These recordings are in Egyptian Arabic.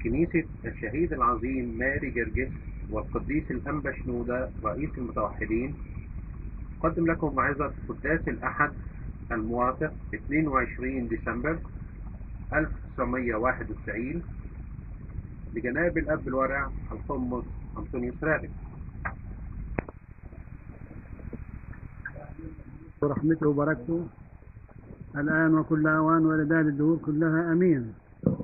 كنيسة الشهيد العظيم ماري جرجس والقديس الأنبا شنودة رئيس المتوحدين قدم لكم موعظة قداس الأحد الموافق 22 ديسمبر 1991 لجناب الأب الورع القمص أنطونيوس رابع ورحمته وبركته الآن وكل أوان ولدال الدهور كلها أمين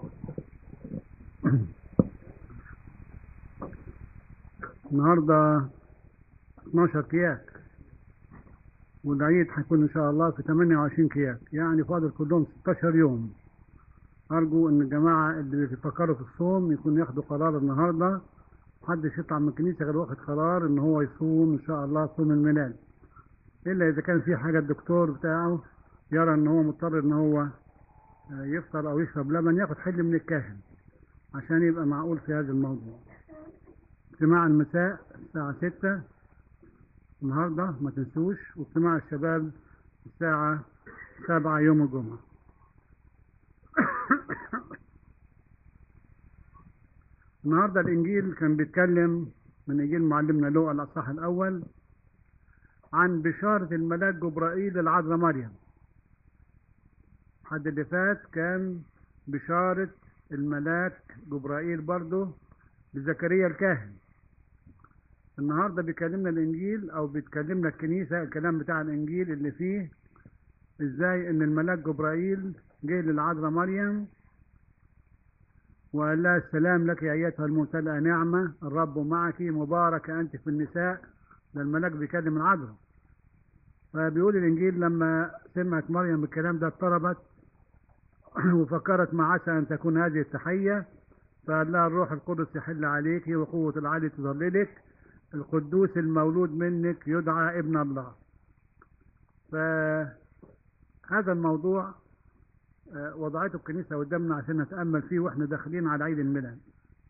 النهاردة 12 كياك والعيد هيكون إن شاء الله في 28 كياك يعني فاضل كلهم 16 يوم أرجو إن الجماعة اللي بيفكروا في الصوم يكون ياخدوا قرار النهاردة محدش يطلع من الكنيسة غير واخد قرار إن هو يصوم إن شاء الله صوم الميلاد إلا إذا كان في حاجة الدكتور بتاعه يرى إن هو مضطر إن هو يفطر أو يشرب لبن ياخد حل من الكاهن عشان يبقى معقول في هذا الموضوع اجتماع المساء الساعة ستة النهاردة ما تنسوش واجتماع الشباب الساعة سبعة يوم الجمعة النهاردة الإنجيل كان بيتكلم من إنجيل معلمنا لوقا الأصحاح الأول عن بشارة الملاك جبرائيل للعذراء مريم حد اللي فات كان بشارة الملاك جبرائيل برضه لزكريا الكاهن النهاردة بيكلمنا الإنجيل أو بيتكلمنا الكنيسة الكلام بتاع الإنجيل اللي فيه إزاي إن الملاك جبرائيل جه للعذراء مريم وقال لها السلام لك يا أيتها الممتلئة نعمة الرب معك مباركة أنت في النساء ده الملاك بيكلم العذراء فبيقول الإنجيل لما سمعت مريم الكلام ده اضطربت وفكرت ما عسى أن تكون هذه التحية فقال لها الروح القدس يحل عليك وقوة العالي تظللك القدوس المولود منك يدعى ابن الله فهذا الموضوع وضعته الكنيسة قدامنا عشان نتأمل فيه واحنا داخلين على عيد الميلاد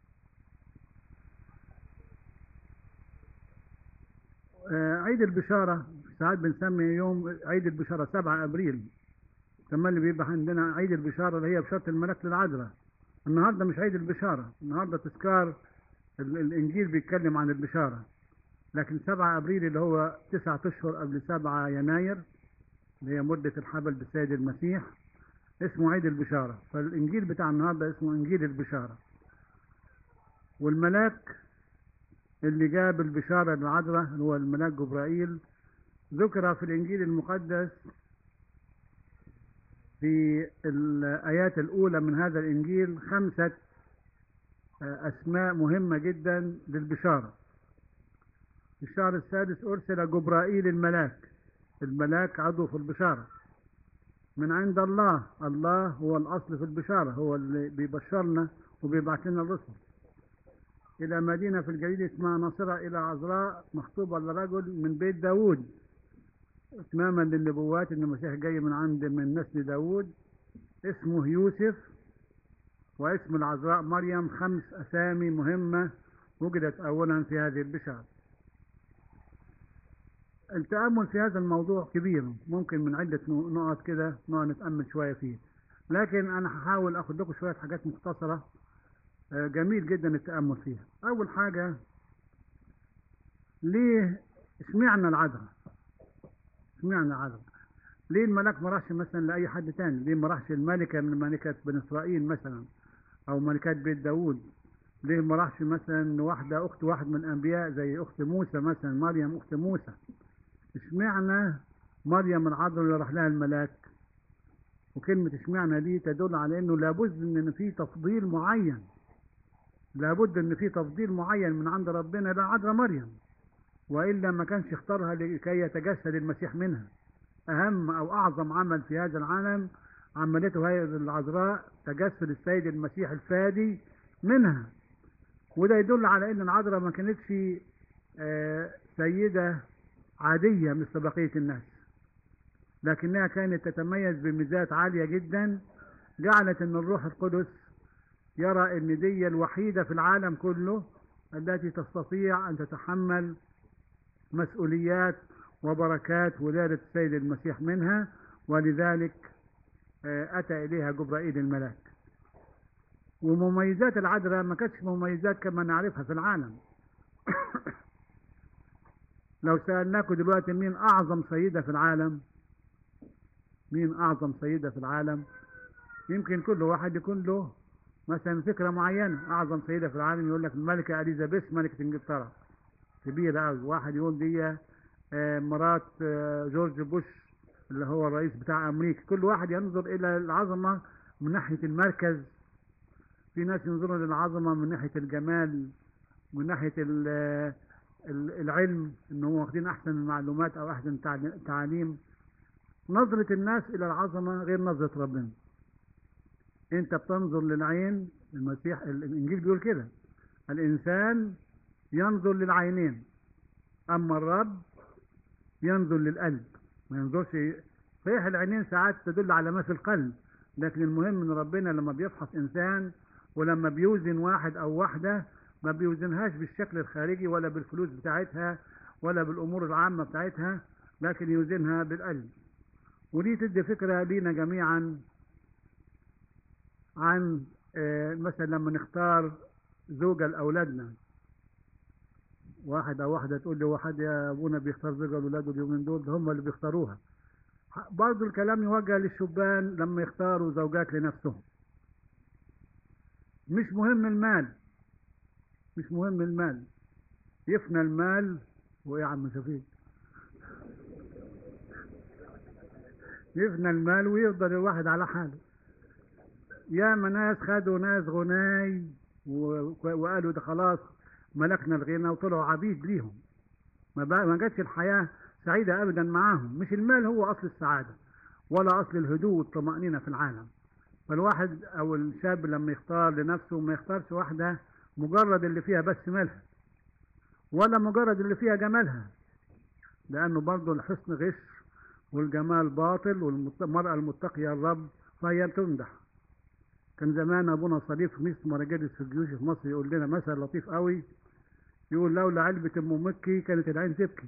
عيد البشارة ساعات بنسمي يوم عيد البشارة 7 أبريل كمان اللي بيبقى عندنا عيد البشارة اللي هي بشارة الملك للعذراء النهاردة مش عيد البشارة النهاردة تذكار الإنجيل بيتكلم عن البشارة لكن 7 أبريل اللي هو تسعة أشهر قبل 7 يناير اللي هي مدة الحبل بالسيد المسيح اسمه عيد البشارة فالإنجيل بتاع النهاردة اسمه إنجيل البشارة والملاك اللي جاب البشارة للعذراء هو الملاك جبرائيل ذكر في الإنجيل المقدس في الآيات الأولى من هذا الإنجيل خمسة أسماء مهمة جدا للبشارة في الشهر السادس أرسل جبرائيل الملاك الملاك عضو في البشارة من عند الله الله هو الأصل في البشارة هو اللي بيبشرنا وبيبعث لنا الرسل إلى مدينة في الجليل اسمها ناصرة إلى عذراء مخطوبة لرجل من بيت داود إتماما للنبوات إن المسيح جاي من عند من نسل داود اسمه يوسف واسم العذراء مريم خمس أسامي مهمة وجدت أولا في هذه البشارة التأمل في هذا الموضوع كبير ممكن من عدة نقط كده نقعد نتأمل شوية فيه لكن أنا هحاول أخد لكم شوية حاجات مختصرة جميل جدا التأمل فيها أول حاجة ليه اشمعنى العذراء اشمعنى العذراء ليه الملاك ما راحش مثلا لأي حد تاني ليه ما راحش الملكة من ملكة بني إسرائيل مثلا أو ملكات بيت داوود ليه ما راحش مثلا واحدة أخت واحد من الأنبياء زي أخت موسى مثلا مريم أخت موسى اشمعنى مريم العذراء اللي راح لها الملاك وكلمة اشمعنى دي تدل على انه لابد ان في تفضيل معين لابد ان في تفضيل معين من عند ربنا للعذراء مريم والا ما كانش اختارها لكي يتجسد المسيح منها اهم او اعظم عمل في هذا العالم عملته هذه العذراء تجسد السيد المسيح الفادي منها وده يدل على ان العذراء ما كانتش سيدة عادية مثل بقية الناس لكنها كانت تتميز بميزات عالية جدا جعلت ان الروح القدس يرى ان دي الوحيدة في العالم كله التي تستطيع ان تتحمل مسؤوليات وبركات ولادة السيد المسيح منها ولذلك أتى إليها جبرائيل الملاك ومميزات العذراء ما كانتش مميزات كما نعرفها في العالم لو سألناكم دلوقتي مين أعظم سيدة في العالم مين أعظم سيدة في العالم يمكن كل واحد يكون له مثلا فكرة معينة أعظم سيدة في العالم يقول لك الملكة إليزابيث ملكة إنجلترا كبيرة أوي واحد يقول دي آه، مرات آه، جورج بوش اللي هو الرئيس بتاع أمريكا كل واحد ينظر إلى العظمة من ناحية المركز في ناس ينظرون للعظمة من ناحية الجمال من ناحية ال- ال- العلم إن هم واخدين أحسن المعلومات أو أحسن التعلي- التعليم نظرة الناس إلى العظمة غير نظرة ربنا أنت بتنظر للعين المسيح الإنجيل بيقول كده الإنسان ينظر للعينين أما الرب ينظر للقلب ما ينظرش صحيح العينين ساعات تدل على ما في القلب لكن المهم ان ربنا لما بيفحص انسان ولما بيوزن واحد او واحده ما بيوزنهاش بالشكل الخارجي ولا بالفلوس بتاعتها ولا بالامور العامه بتاعتها لكن يوزنها بالقلب ودي تدي فكره لينا جميعا عن آه، مثلا لما نختار زوجة لأولادنا واحد أو واحدة تقول لي واحد يا أبونا بيختار زوجة لأولاده اليومين دول ده هم اللي بيختاروها برضو الكلام يوجه للشبان لما يختاروا زوجات لنفسهم مش مهم المال مش مهم المال يفنى المال وإيه يا عم شفيق يفنى المال ويفضل الواحد على حاله يا ناس خدوا ناس غناي و- وقالوا ده خلاص ملكنا الغنى وطلعوا عبيد ليهم ما بقى ما جاتش الحياة سعيدة أبدا معاهم مش المال هو أصل السعادة ولا أصل الهدوء والطمأنينة في العالم فالواحد أو الشاب لما يختار لنفسه ما يختارش واحدة مجرد اللي فيها بس مالها ولا مجرد اللي فيها جمالها لأنه برضه الحسن غش والجمال باطل والمرأة المتقية الرب فهي تمدح كان زمان أبونا صليب في ميس مراجدس في الجيوش في مصر يقول لنا مثل لطيف قوي يقول لولا علبة أم مكي كانت العين تبكي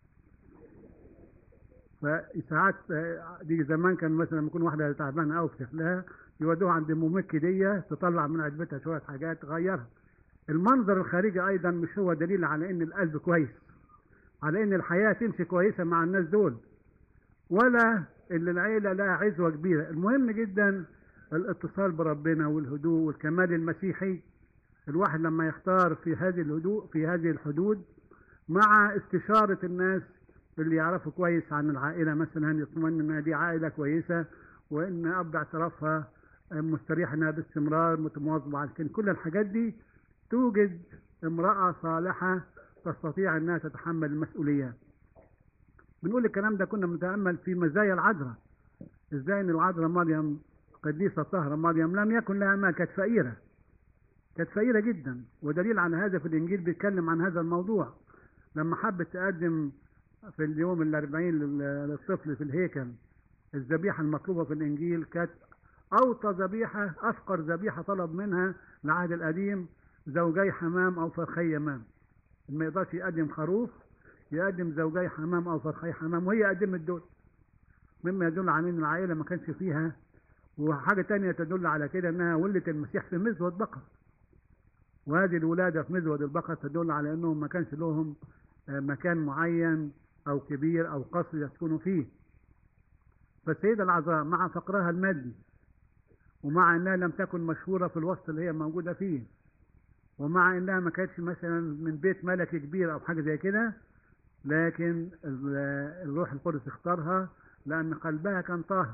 فساعات آه، دي زمان كان مثلا لما يكون واحدة تعبانة أوي في شكلها يودوها عند أم مكي دي تطلع من علبتها شوية حاجات تغيرها المنظر الخارجي أيضا مش هو دليل على إن القلب كويس على إن الحياة تمشي كويسة مع الناس دول ولا إن العيلة لها عزوة كبيرة المهم جدا الاتصال بربنا والهدوء والكمال المسيحي الواحد لما يختار في هذه الهدوء في هذه الحدود مع استشارة الناس اللي يعرفوا كويس عن العائلة مثلا يطمئن ان دي عائلة كويسة وان اب اعترافها مستريح انها باستمرار متواظبة على كده. كل الحاجات دي توجد امرأة صالحة تستطيع انها تتحمل المسؤوليات بنقول الكلام ده كنا بنتأمل في مزايا العذراء ازاي ان العذراء مريم قديسة طاهرة مريم لم يكن لها مال كانت فقيرة كانت فقيرة جدا ودليل على هذا في الإنجيل بيتكلم عن هذا الموضوع لما حبت تقدم في اليوم الأربعين لل- للطفل في الهيكل الذبيحة المطلوبة في الإنجيل كانت أوطى ذبيحة أفقر ذبيحة طلب منها العهد القديم زوجي حمام أو فرخي يمام ما يقدرش يقدم خروف يقدم زوجي حمام أو فرخي حمام وهي قدمت دول مما يدل على أن العائلة ما كانش فيها وحاجة تانية تدل على كده انها ولدت المسيح في مزود بقر وهذه الولادة في مزود البقر تدل على انهم ما كانش لهم آه، مكان معين او كبير او قصر يسكنوا فيه فالسيدة العذراء مع فقرها المادي ومع انها لم تكن مشهورة في الوسط اللي هي موجودة فيه ومع انها ما كانتش مثلا من بيت ملكي كبير او حاجة زي كده لكن ال- الروح القدس اختارها لان قلبها كان طاهر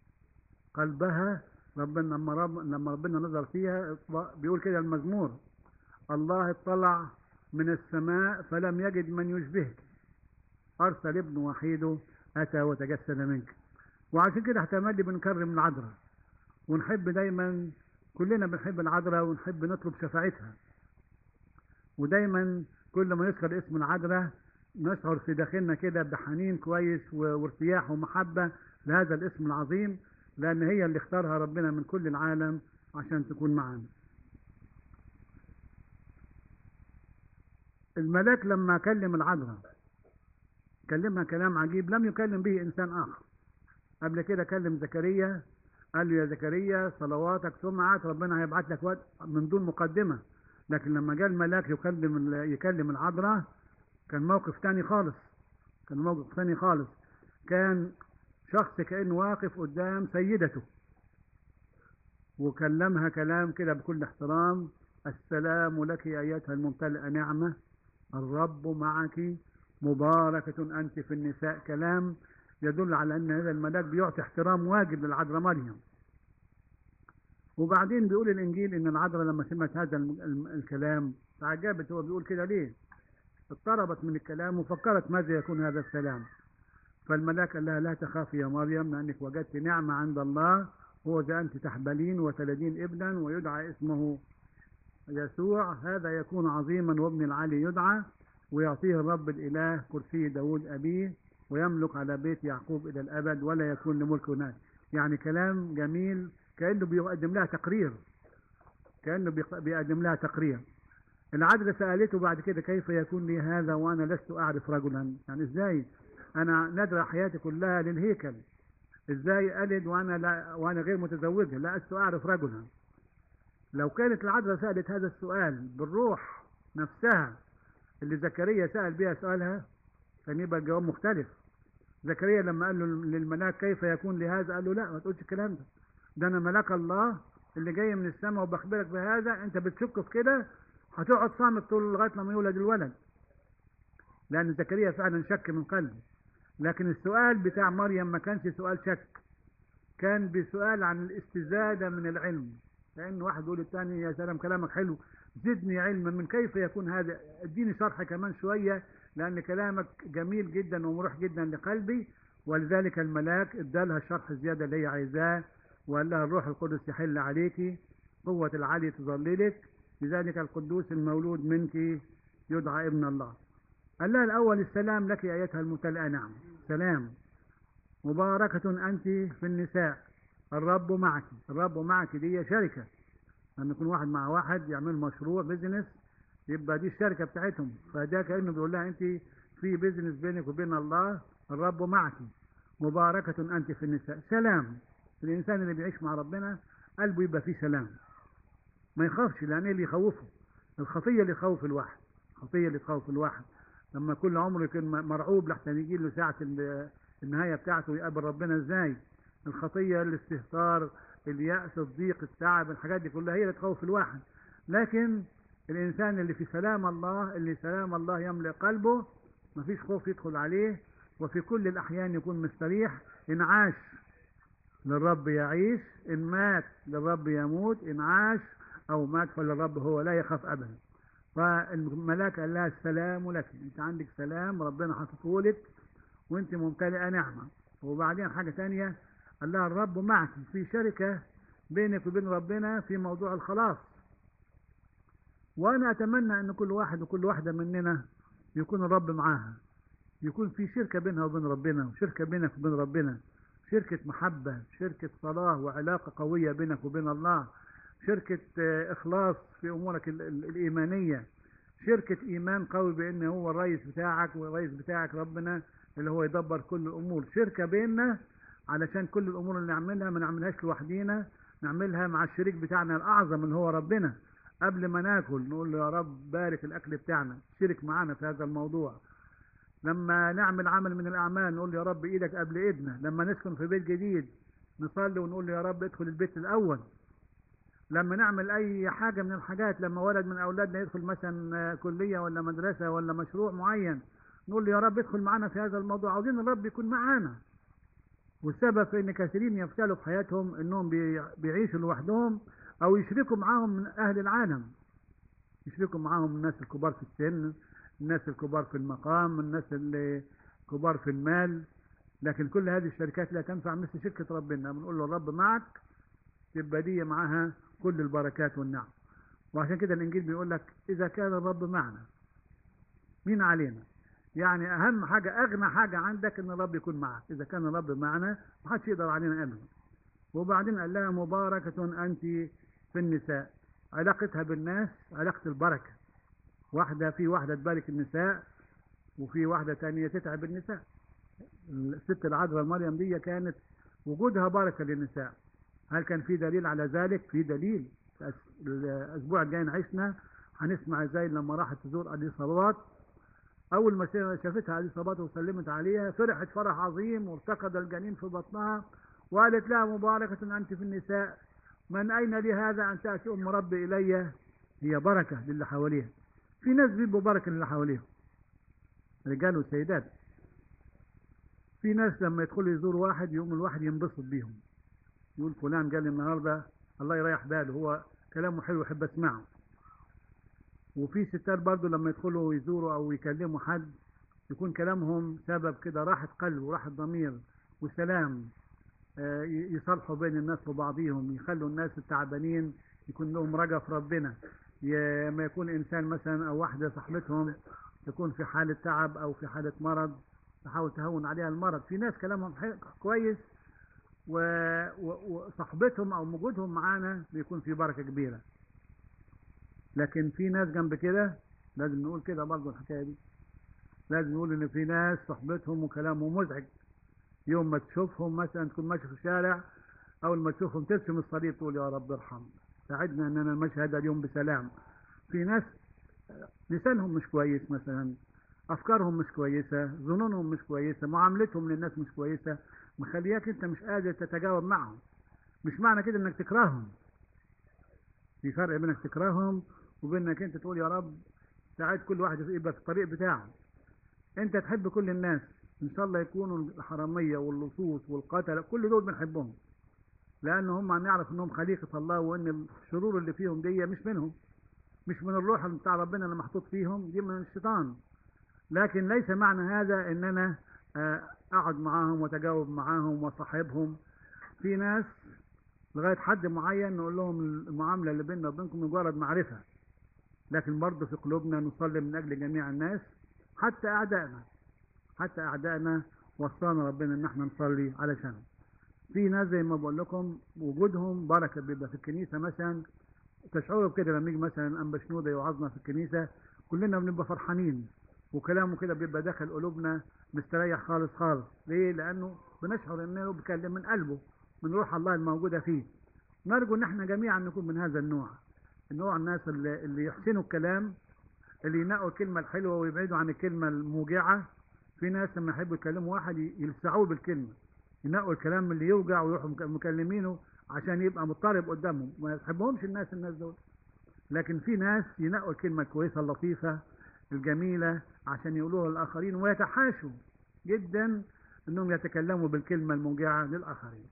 قلبها ربنا لما رب لما ربنا نظر فيها بيقول كده المزمور الله اطلع من السماء فلم يجد من يشبهك أرسل ابن وحيده أتى وتجسد منك وعشان كده احتمال بنكرم العذراء ونحب دايما كلنا بنحب العذراء ونحب نطلب شفاعتها ودايما كل ما يذكر اسم العذراء نشعر في داخلنا كده بحنين كويس و- وارتياح ومحبة لهذا الاسم العظيم لأن هي اللي اختارها ربنا من كل العالم عشان تكون معنا الملاك لما كلم العذراء كلمها كلام عجيب لم يكلم به إنسان آخر قبل كده كلم زكريا قال له يا زكريا صلواتك سمعت ربنا هيبعت لك وقت من دون مقدمة لكن لما جاء الملاك يكلم يكلم العذراء كان موقف تاني خالص كان موقف تاني خالص كان شخص كأنه واقف قدام سيدته وكلمها كلام كده بكل احترام السلام لك أيتها الممتلئة نعمة الرب معك مباركة أنت في النساء كلام يدل على أن هذا الملاك بيعطي احترام واجب للعذراء مريم وبعدين بيقول الإنجيل إن العذراء لما سمعت هذا الم- الم- الكلام تعجبت هو بيقول كده ليه اضطربت من الكلام وفكرت ماذا يكون هذا السلام فالملاك قال لها لا تخافي يا مريم لأنك وجدت نعمة عند الله هو ذا أنت تحبلين وتلدين ابنا ويدعى اسمه يسوع هذا يكون عظيما وابن العلي يدعى ويعطيه الرب الإله كرسي داود أبيه ويملك على بيت يعقوب إلى الأبد ولا يكون لملك هناك يعني كلام جميل كأنه بيقدم لها تقرير كأنه بيق- بيقدم لها تقرير العذراء سألته بعد كده كيف يكون لي هذا وأنا لست أعرف رجلا يعني إزاي أنا ندرة حياتي كلها للهيكل إزاي ألد وأنا لا وأنا غير متزوجة لا لست أعرف رجلا لو كانت العذراء سألت هذا السؤال بالروح نفسها اللي زكريا سأل بها سؤالها كان يبقى الجواب مختلف زكريا لما قال له للملاك كيف يكون لهذا قال له لا ما تقولش الكلام ده ده انا ملاك الله اللي جاي من السماء وبخبرك بهذا انت بتشك في كده هتقعد صامت طول لغايه لما يولد الولد لان زكريا فعلا شك من قلبه لكن السؤال بتاع مريم ما كانش سؤال شك كان بسؤال عن الاستزاده من العلم كأن واحد يقول للتاني يا سلام كلامك حلو زدني علما من كيف يكون هذا اديني شرح كمان شوية لأن كلامك جميل جدا ومريح جدا لقلبي ولذلك الملاك ادالها الشرح الزيادة اللي هي عايزاه وقال لها الروح القدس يحل عليك قوة العلي تظللك لذلك القدوس المولود منك يدعى ابن الله قال لها الأول السلام لك أيتها الممتلئة نعم سلام مباركة أنت في النساء الرب معك الرب معك دي شركة لما يكون واحد مع واحد يعمل مشروع بيزنس يبقى دي الشركة بتاعتهم فده كأنه بيقول لها أنت في بيزنس بينك وبين الله الرب معك مباركة أنت في النساء سلام الإنسان اللي بيعيش مع ربنا قلبه يبقى فيه سلام ما يخافش لأن إيه اللي يخوفه الخطية اللي تخوف الواحد الخطية اللي تخوف الواحد لما كل عمره يكون مرعوب لحسن يجي له ساعة ال- النهاية بتاعته يقابل ربنا ازاي الخطية الاستهتار اليأس الضيق التعب الحاجات دي كلها هي اللي تخوف الواحد لكن الإنسان اللي في سلام الله اللي سلام الله يملأ قلبه مفيش خوف يدخل عليه وفي كل الأحيان يكون مستريح إن عاش للرب يعيش إن مات للرب يموت إن عاش أو مات فللرب هو لا يخاف أبدا فالملاك قال لها السلام لك انت عندك سلام ربنا حاططه لك وانت ممتلئه نعمه وبعدين حاجه تانية قال لها الرب معك في شركه بينك وبين ربنا في موضوع الخلاص وانا اتمنى ان كل واحد وكل واحده مننا يكون الرب معاها يكون في شركه بينها وبين ربنا وشركه بينك وبين ربنا شركه محبه شركه صلاه وعلاقه قويه بينك وبين الله شركة آه، إخلاص في أمورك ال- ال- الإيمانية شركة إيمان قوي بأن هو الرئيس بتاعك والرئيس بتاعك ربنا اللي هو يدبر كل الأمور شركة بيننا علشان كل الأمور اللي نعملها ما نعملهاش لوحدينا نعملها مع الشريك بتاعنا الأعظم اللي هو ربنا قبل ما ناكل نقول له يا رب بارك الأكل بتاعنا شرك معانا في هذا الموضوع لما نعمل عمل من الأعمال نقول له يا رب إيدك قبل إيدنا لما نسكن في بيت جديد نصلي ونقول له يا رب ادخل البيت الأول لما نعمل اي حاجة من الحاجات لما ولد من اولادنا يدخل مثلا آه، كلية ولا مدرسة ولا مشروع معين نقول له يا رب ادخل معانا في هذا الموضوع عاوزين الرب يكون معانا والسبب في ان كثيرين يفشلوا في حياتهم انهم بي- بيعيشوا لوحدهم او يشركوا معاهم من اهل العالم يشركوا معاهم الناس الكبار في السن الناس الكبار في المقام الناس اللي كبار في المال لكن كل هذه الشركات لا تنفع مثل شركة ربنا بنقول له الرب معك تبقى دي معاها كل البركات والنعم وعشان كده الانجيل بيقول لك اذا كان الرب معنا مين علينا يعني اهم حاجه اغنى حاجه عندك ان الرب يكون معك اذا كان الرب معنا محدش يقدر علينا ابدا وبعدين قال لها مباركه انت في النساء علاقتها بالناس علاقه البركه واحده في واحده تبارك النساء وفي واحده تانية تتعب النساء الست العذراء مريم دي كانت وجودها بركه للنساء هل كان في دليل على ذلك في دليل الأس- الاسبوع الجاي عشنا هنسمع ازاي لما راحت تزور اليصابات اول ما شافتها اليصابات وسلمت عليها فرحت فرح عظيم وارتقد الجنين في بطنها وقالت لها مباركة أنت في النساء من أين لي هذا أن تأتي أم ربي إلي هي بركة للي حواليها في ناس بيبقوا بركة للي حواليهم رجال وسيدات في ناس لما يدخلوا يزوروا واحد يقوم الواحد ينبسط بيهم يقول فلان قال لي النهارده الله يريح باله هو كلامه حلو يحب اسمعه وفي ستات برضه لما يدخلوا يزوروا او يكلموا حد يكون كلامهم سبب كده راحة قلب وراحة ضمير وسلام آه، ي- يصالحوا بين الناس وبعضهم يخلوا الناس التعبانين يكون لهم رجا في ربنا ي- ما يكون انسان مثلا او واحده صاحبتهم تكون في حاله تعب او في حاله مرض تحاول تهون عليها المرض في ناس كلامهم حي- كويس و- و- وصحبتهم او وجودهم معانا بيكون في بركه كبيره لكن في ناس جنب كده لازم نقول كده برضه الحكايه دي لازم نقول ان في ناس صحبتهم وكلامهم مزعج يوم ما تشوفهم مثلا تكون ماشي في الشارع اول ما تشوفهم ترسم الصليب تقول يا رب ارحم ساعدنا اننا نمشي هذا اليوم بسلام في ناس لسانهم مش كويس مثلا افكارهم مش كويسه ظنونهم مش كويسه معاملتهم للناس مش كويسه مخلياك انت مش قادر تتجاوب معهم مش معنى كده انك تكرههم في فرق بينك تكرههم وبينك انت تقول يا رب ساعد كل واحد يبقى في الطريق بتاعه انت تحب كل الناس ان شاء الله يكونوا الحراميه واللصوص والقتله كل دول بنحبهم لان هم نعرف انهم خليقه الله وان الشرور اللي فيهم دي مش منهم مش من الروح اللي بتاع ربنا اللي محطوط فيهم دي من الشيطان لكن ليس معنى هذا ان انا آه، اقعد معاهم واتجاوب معاهم وصاحبهم في ناس لغايه حد معين نقول لهم المعامله اللي بيننا وبينكم مجرد معرفه لكن برضه في قلوبنا نصلي من اجل جميع الناس حتى اعدائنا حتى اعدائنا وصانا ربنا ان احنا نصلي علشانهم في ناس زي ما بقول لكم وجودهم بركه بيبقى في الكنيسه مثلا تشعروا بكده لما يجي مثلا انبا شنوده يوعظنا في الكنيسه كلنا بنبقى فرحانين وكلامه كده بيبقى داخل قلوبنا مستريح خالص خالص ليه لانه بنشعر انه بيتكلم من قلبه من روح الله الموجوده فيه نرجو ان احنا جميعا نكون من هذا النوع النوع الناس اللي, اللي يحسنوا الكلام اللي ينقوا الكلمه الحلوه ويبعدوا عن الكلمه الموجعه في ناس لما يحبوا يكلموا واحد يلسعوه بالكلمه ينقوا الكلام اللي يوجع ويروحوا مك- مكلمينه عشان يبقى مضطرب قدامهم ما يحبهمش الناس الناس دول لكن في ناس ينقوا الكلمه الكويسه اللطيفه الجميله عشان يقولوها للاخرين ويتحاشوا جدا انهم يتكلموا بالكلمه الموجعه للاخرين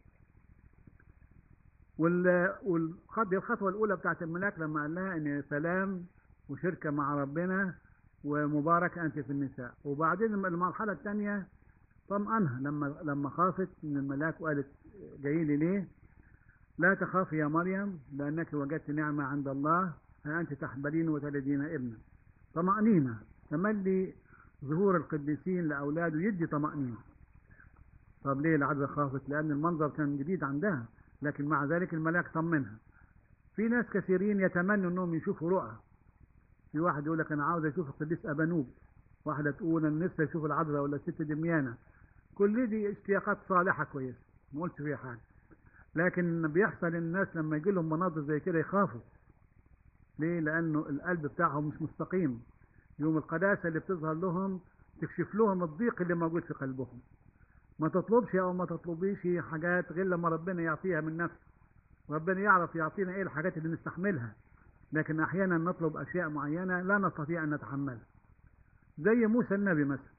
وال والخط- الخطوه الاولى بتاعت الملاك لما قال لها ان سلام وشركه مع ربنا ومبارك انت في النساء وبعدين المرحله الثانيه طمأنها لما لما خافت من الملاك وقالت جاي لي ليه؟ لا تخافي يا مريم لأنك وجدت نعمة عند الله ها أنت تحبلين وتلدين ابنا طمأنينة تملي ظهور القديسين لأولاده يدي طمأنينة طب ليه العذراء خافت؟ لأن المنظر كان جديد عندها لكن مع ذلك الملاك طمنها في ناس كثيرين يتمنوا انهم يشوفوا رؤى في واحد يقول لك انا عاوز اشوف القديس ابانوب واحده تقول انا نفسي اشوف العذراء ولا الست دميانه كل دي اشتياقات صالحه كويسه ما قلتش فيها حاجه لكن بيحصل الناس لما يجي لهم مناظر زي كده يخافوا ليه لانه القلب بتاعهم مش مستقيم يوم القداسه اللي بتظهر لهم تكشف لهم الضيق اللي موجود في قلبهم ما تطلبش او ما تطلبيش حاجات غير لما ربنا يعطيها من نفسه ربنا يعرف يعطينا ايه الحاجات اللي نستحملها لكن احيانا نطلب اشياء معينه لا نستطيع ان نتحملها زي موسى النبي مثلا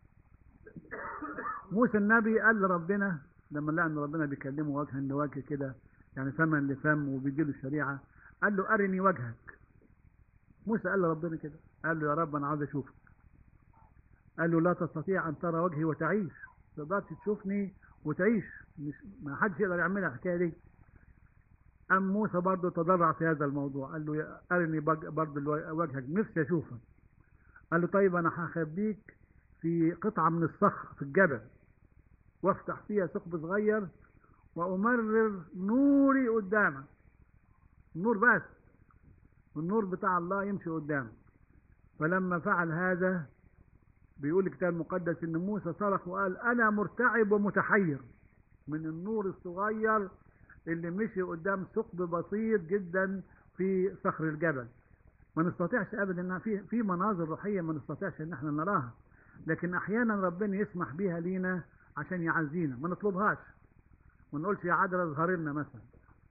موسى النبي قال لربنا لما لقى ان ربنا بيكلمه وجها لوجه كده يعني فما لفم وبيديله الشريعه قال له ارني وجهك موسى قال لربنا كده قال له يا رب انا عاوز اشوفك قال له لا تستطيع ان ترى وجهي وتعيش ما تقدرش تشوفني وتعيش مش ما حدش يقدر يعملها الحكايه دي أم موسى برضه تضرع في هذا الموضوع قال له يا- أرني بج- برضه الو- وجهك نفسي أشوفك قال له طيب أنا هخبيك في قطعة من الصخر في الجبل وافتح فيها ثقب صغير وأمرر نوري قدامك النور بس والنور بتاع الله يمشي قدامك فلما فعل هذا بيقول الكتاب المقدس ان موسى صرخ وقال انا مرتعب ومتحير من النور الصغير اللي مشي قدام ثقب بسيط جدا في صخر الجبل ما نستطيعش ابدا ان في في مناظر روحيه ما نستطيعش ان احنا نراها لكن احيانا ربنا يسمح بيها لينا عشان يعزينا ما نطلبهاش ما نقولش يا عذراء اظهر لنا مثلا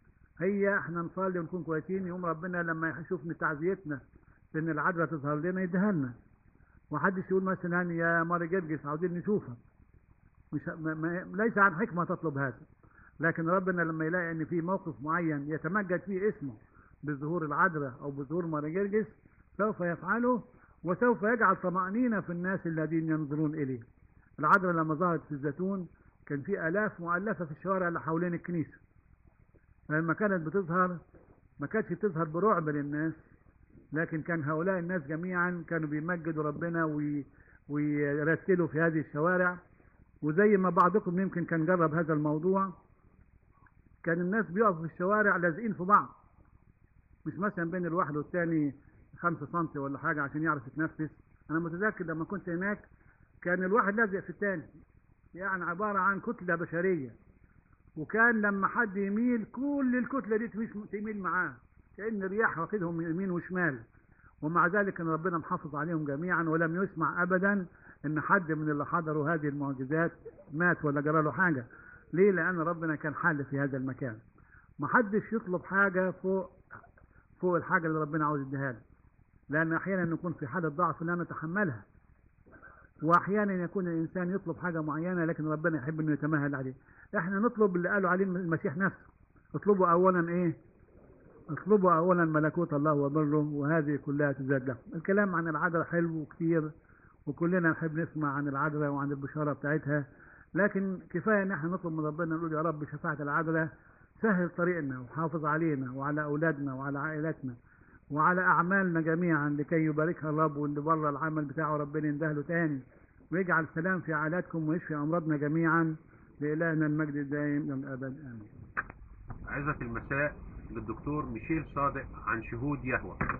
هي احنا نصلي ونكون كويسين يوم ربنا لما يشوف من تعزيتنا ان العذراء تظهر لنا يديها لنا وحدش يقول مثلا يا ماري جرجس عاوزين نشوفها مش ما ما ليس عن حكمه تطلب هذا لكن ربنا لما يلاقي ان في موقف معين يتمجد فيه اسمه بظهور العذراء او بظهور ماري جرجس سوف يفعله وسوف يجعل طمأنينة في الناس الذين ينظرون إليه العذراء لما ظهرت في الزيتون كان في آلاف مؤلفة في الشوارع اللي حوالين الكنيسة لما كانت بتظهر ما كانتش بتظهر برعب للناس لكن كان هؤلاء الناس جميعا كانوا بيمجدوا ربنا وي... ويرتلوا في هذه الشوارع وزي ما بعضكم يمكن كان جرب هذا الموضوع كان الناس بيقفوا في الشوارع لازقين في بعض مش مثلا بين الواحد والتاني خمسة سنتي ولا حاجة عشان يعرف يتنفس أنا متذكر لما كنت هناك كان الواحد لازق في التاني يعني عبارة عن كتلة بشرية وكان لما حد يميل كل الكتلة دي تميل تميل معاه كأن الرياح واخدهم من يمين وشمال ومع ذلك كان ربنا محافظ عليهم جميعا ولم يسمع أبدا إن حد من اللي حضروا هذه المعجزات مات ولا جرى له حاجة ليه؟ لأن ربنا كان حل في هذا المكان ما حدش يطلب حاجة فوق فوق الحاجة اللي ربنا عاوز يديها له لأن أحيانا نكون في حالة ضعف لا نتحملها وأحيانا يكون الإنسان يطلب حاجة معينة لكن ربنا يحب إنه يتمهل عليه إحنا نطلب اللي قالوا عليه المسيح نفسه اطلبوا أولا إيه اطلبوا أولا ملكوت الله وبره وهذه كلها تزاد لكم الكلام عن العذراء حلو وكتير وكلنا نحب نسمع عن العذراء وعن البشارة بتاعتها لكن كفاية إن احنا نطلب من ربنا نقول يا رب شفاعة العذراء سهل طريقنا وحافظ علينا وعلى أولادنا وعلى عائلاتنا وعلى أعمالنا جميعا لكي يباركها الرب واللي بره العمل بتاعه ربنا يندهله تاني ويجعل سلام في عائلاتكم ويشفي أمراضنا جميعا لإلهنا المجد الدائم إلى الأبد آمين عزة المساء للدكتور ميشيل صادق عن شهود يهوه